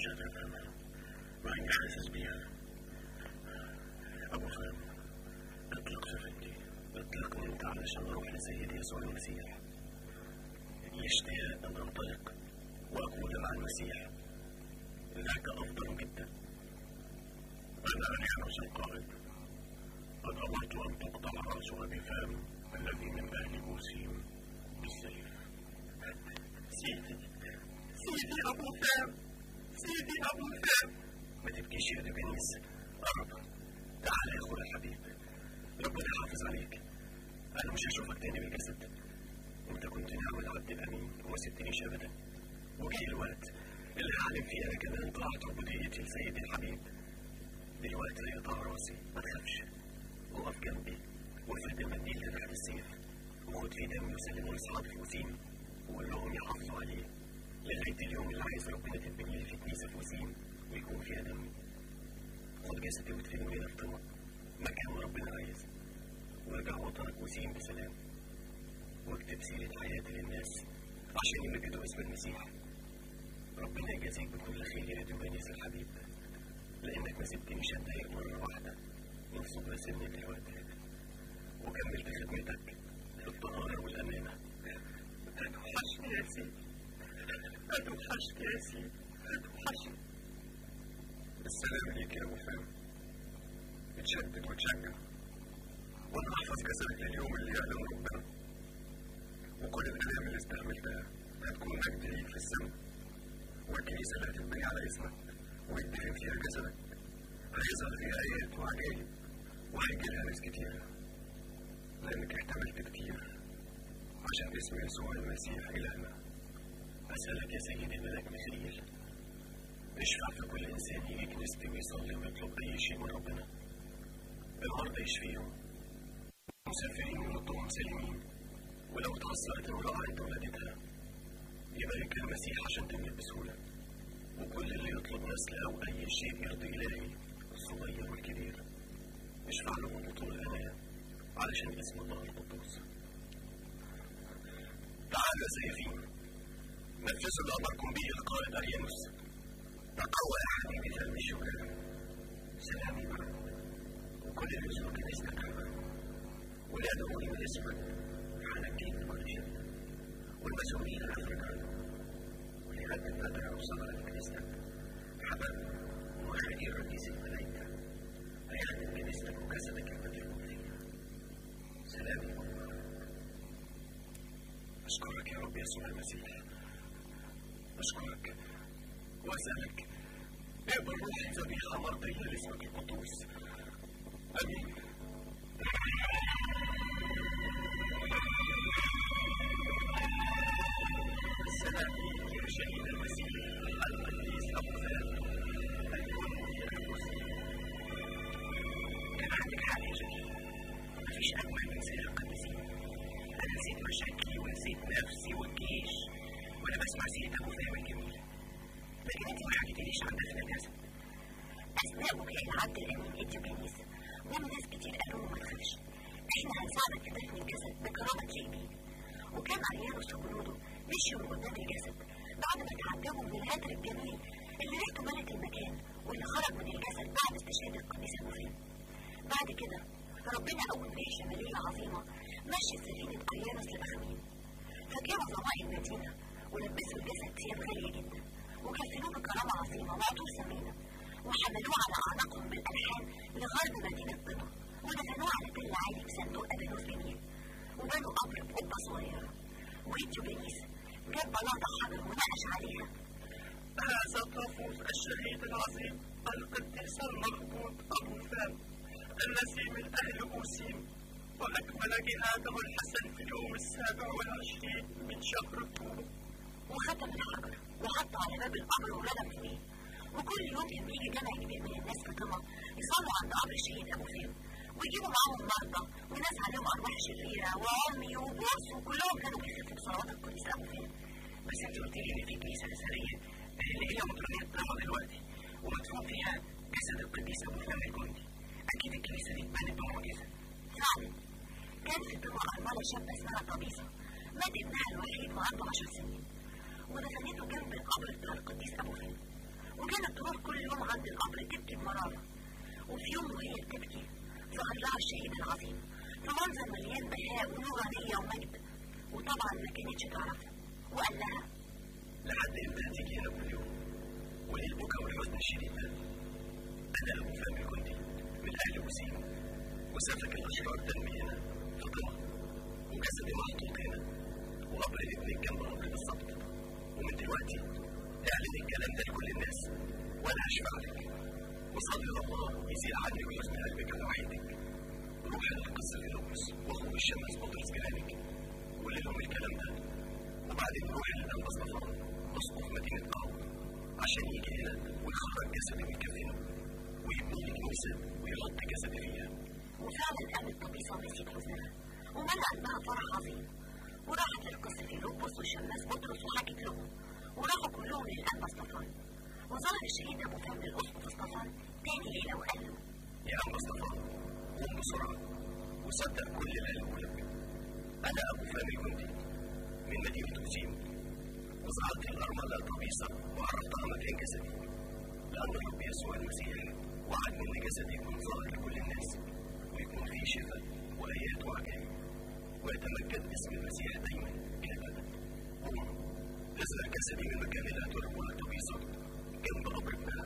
مش قادر افهمها مع اني حاسس بيها ابو فهم اطلق شفتي اطلقني انت علشان اروح لسيدي يسوع المسيح يشتهي ان انطلق واكون مع المسيح ذاك افضل جدا انا اليانوس القائد قد امرت ان تقطع راس ابي فهم الذي من اهل بوسيم بالسيف سيدي سيدي ابو فهم سيدي ابو فهم ما تبكيش يا دبنيس قرب تعال يا اخويا الحبيب ربنا يحافظ عليك انا مش هشوفك تاني بالجسد انت كنت نعم العبد الامين وما سبتنيش ابدا وجاي الوقت اللي هعلم فيه انا كمان طاعة عبوديتي لسيدي الحبيب دلوقتي هيقطع راسي ما تخافش وقف جنبي وافرد المنديل اللي تحت السيف وخد في دمي وسلمه لاصحابي في وسيم وقول لهم يحافظوا عليه لغايه اليوم اللي عايز ربنا تتبني لي في كنيسه في وسيم ويكون فيها دمي خد جسدي وادفنه هنا في طمع مكان ما ربنا عايز وارجع وطنك وسيم بسلام واكتب سيرة حياتي للناس عشان يمجدوا اسم المسيح ربنا يجازيك بكل خير يا ديوانيس الحبيب لانك ما سبتنيش اتضايق مره واحده من صغر سني دلوقتي وكملت خدمتك في الطهاره والامانه هتوحشني يا سيدي هتوحشني يا سيدي هتوحشني السلام عليك يا ابو فهم اتشدد وتشجع وانا احفظ جسدك لليوم اللي يعلم ربنا وكل الالام اللي استحملتها هتكون مجد ليك في السماء والكنيسه اللي هتتبني على اسمك ويدفن فيها جسدك هيظهر فيها ايات وعجائب وهيجي لها ناس كتيره لانك احتملت كتير عشان اسم يسوع المسيح الهنا اسالك يا سيدي ملاك ميخائيل اشفع في كل انسان يجي كنيستي ويصلي ويطلب اي شيء من ربنا المرضى يشفيهم المسافرين يردهم سالمين ولو اتعثرت امرأة عند ولادتها يبارك المسيح عشان تموت بسهولة وكل اللي يطلب نسل أو أي شيء يرضي إلهي الصغير والكبير اشفع لهم بطول الأمان علشان اسم الله القدوس تعالوا يا سيفين نفذوا اللي أمركم به القائد أريانوس تقوى يا حبيبي في الشجاع سلامي معك وكل اللي يزور كنيستك ولا يدعوني من اسمك حنكين من كل شيء والمسؤولين الأفريقيين ولهذا النظر أوصل لكنيستك حبل وخير رئيس الملائكة هيخدم كنيستك وجسدك المدفون فيها سلامي الله أشكرك يا رب يسوع المسيح أشكرك وأسألك اقبل روحي ذبيحة مرضية لاسمك القدوس آمين السلام يا شهيد المسيح القديس أبو ذر الكل يا المسلم كان عندك حق يا جميل مفيش أجمل من سير القديسين أنا نسيت مشاكلي ونسيت نفسي والجيش وأنا بسمع سيرة أبو فهم الجميل لكن أنت ما حكيتليش عن دفن الجسد أثناء بكاء العبد الأمين إتيوبانيس جم ناس كتير قالوا له ما تخافش إحنا هنساعدك في دفن الجسد بكرامة ليبي وكان أريانوس وجنوده مشيوا من قدام الجسد بعد ما تعجبوا من الهدر الجميل اللي ريحته ملت المكان واللي خرج من الجسد بعد استشهاد القديس أبو فهم بعد كده ربنا قوم ريح شمالية عظيمة مشي سفينة أريانوس للأخمين فجابوا ضمائر المدينة ولبسوا الجسد ثياب غالية جدا وكفنوه بكرامة عظيمة وعطوه ثمينة وحملوه على أعناقهم بالألحان لغرب مدينة بيضة ودفنوه على تل عالي بصندوق أبانوس جميل وبنوا قبر بقبة صغيرة وإتيوبانيس جاب بلاطة حجر ونقش عليها هذا طافوس الشهيد العظيم القديس المربوط أبو فهم الذي من أهل أوسيم وأكمل جهاده الحسن في اليوم السابع والعشرين من شهر طول وختم الحجر وحطه على باب القبر وردم فيه وكل يوم كان بيجي جمع كبير من الناس في طمع يصلوا عند قبر الشهيد ابو فهم ويجيبوا معاهم مرضى وناس عليهم ارواح شريره وعمي وبوس وكلهم كانوا بيخفوا بصلوات القديس ابو فهم بس انت قلت لي ان في كنيسه اثريه اللي هي مطرانيه طمع دلوقتي ومدفون فيها جسد القديس ابو فهم الجندي اكيد الكنيسه دي اتبنت بمعجزه فعلا كان في طمع ارمله شابه اسمها طبيسه مات ابنها الوحيد وعنده عشر سنين ودفنته جنب القبر بتاع القديس ابو فهم وكانت تروح كل يوم عند القبر تبكي بمرارة وفي يوم وهي بتبكي ظهر لها الشهيد العظيم في منظر مليان بهاء ونورانية ومجد وطبعا ما كانتش تعرفه وقال لها لحد امتى هتيجي هنا كل يوم وليه البكا والحزن الشديد ده انا ابو فهمي الجندي من اهل وسيم وسافك الاشرار دمي هنا في طمع وجسدي محطوط هنا وقبر ابنك جنب قبري بالظبط ومن دلوقتي اعلن الكلام ده لكل الناس وانا هشفع لك وصلي الله يزيل عني وحزن قلبك ووحيدك روح للقس في لوكس واخوه الشمس بطرس جلالك وقول لهم الكلام ده وبعدين نروح للأنبا صفار اسقف مدينة قاروة عشان يجي هنا ويخرج جسدي من كفنه ويبني لي كنيسة ويحط جسدي فيها وفعلا قامت طبيصة ونسيت حزنها ومنع قلبها فرح عظيم وراحت للقس فيلبس والشماس بطرس وحكت لهم وراحوا كلهم للأنبا صفان وظهر الشهيد أبو فهد الأسقف صفان تاني ليلة وقال له يا أنبا صفار قوم بسرعة وصدق كل اللي قاله لك أنا أبو فهمي جندي من مدينة وسيم وزعلت الأرملة طبيسة وعرفتها مكان جسدي لأن الرب يسوع المسيح وعد إن جسدي يكون ظاهر لكل الناس ويكون فيه شفاء وآيات وعجائب ويتمجد اسم المسيح دايما إلى الأبد قوم ازرع جسدي من مكان الأرملة طبيسة جنب قبر ابنها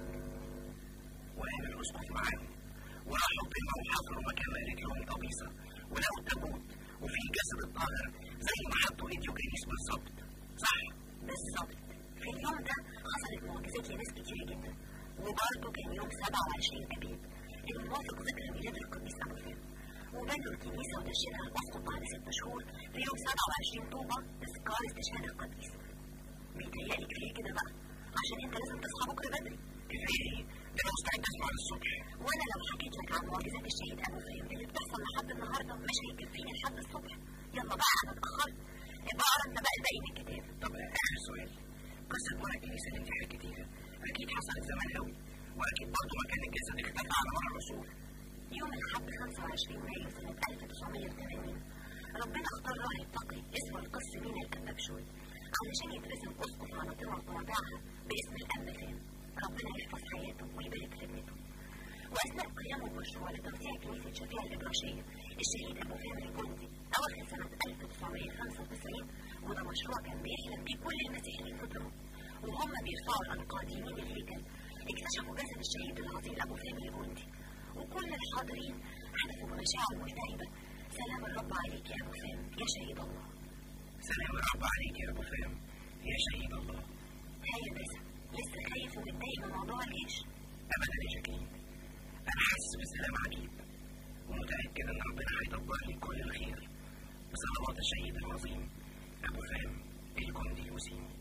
وقام الأسقف معاهم وراحوا بينهم وحفروا مكان رجلهم طبيسة ولقوا التابوت وفيه جسد الطاهر زي ما حطوا ايديوجينيس بالظبط صح بالظبط في اليوم ده حصلت معجزات لناس كتيرة جدا وبرضه كان يوم 27 أبيب الموافق ذكرى ميلاد القديس أبو فهم وبنوا الكنيسة ودشنها الأسقف بعد ست شهور في يوم 27 طوبة تذكار استشهاد القديس بيتهيألي كفاية كده بقى عشان أنت لازم تصحى بكرة بدري كفاية ايه؟ ده أنا مستعد أسمع للصبح وأنا لو حكيت لك عن معجزات الشهيد أبو فهم اللي بتحصل لحد النهاردة مش هيكفيني لحد الصبح يلا بقى أنا اتأخرت ابقى اقرا أنت بقى الباقي من الكتاب طب آخر سؤال قصة ورا الكنيسة اللي أنت حكيتيها أكيد حصلت زمان قوي وأكيد برضه مكان الجسد اختفى على مر العصور يوم الحد 25 مايو سنة 1980 ربنا اختار راهب تقي اسمه القس مينا الكبابشوي علشان يترسم أسقف على طوابعها باسم الأنبا فهم ربنا يحفظ حياته ويبارك خدمته وأثناء قيامه بمشروع لتوسيع كنيسة شفيع الإبراشية الشهيد أبو فهم الجندي أواخر سنة 1995 وده مشروع كان بيحلم بيه كل المسيحيين في طرق وهم بيرفعوا الأنقاض يمين الهيكل اكتشفوا جسد الشهيد العظيم أبو فهم الجندي وكل الحاضرين حدثوا بمشاعر ملتهبة سلام الرب عليك يا أبو فهم يا شهيد الله سلام الرب عليك يا أبو فهم يا شهيد الله هاي بس لسه خايف ومتضايق من موضوع الجيش أبدا يا شكيب أنا حاسس بسلام عجيب ومتأكد إن ربنا هيدبر لي كل الخير بصلوات الشهيد العظيم أبو فهم الجندي يوسيم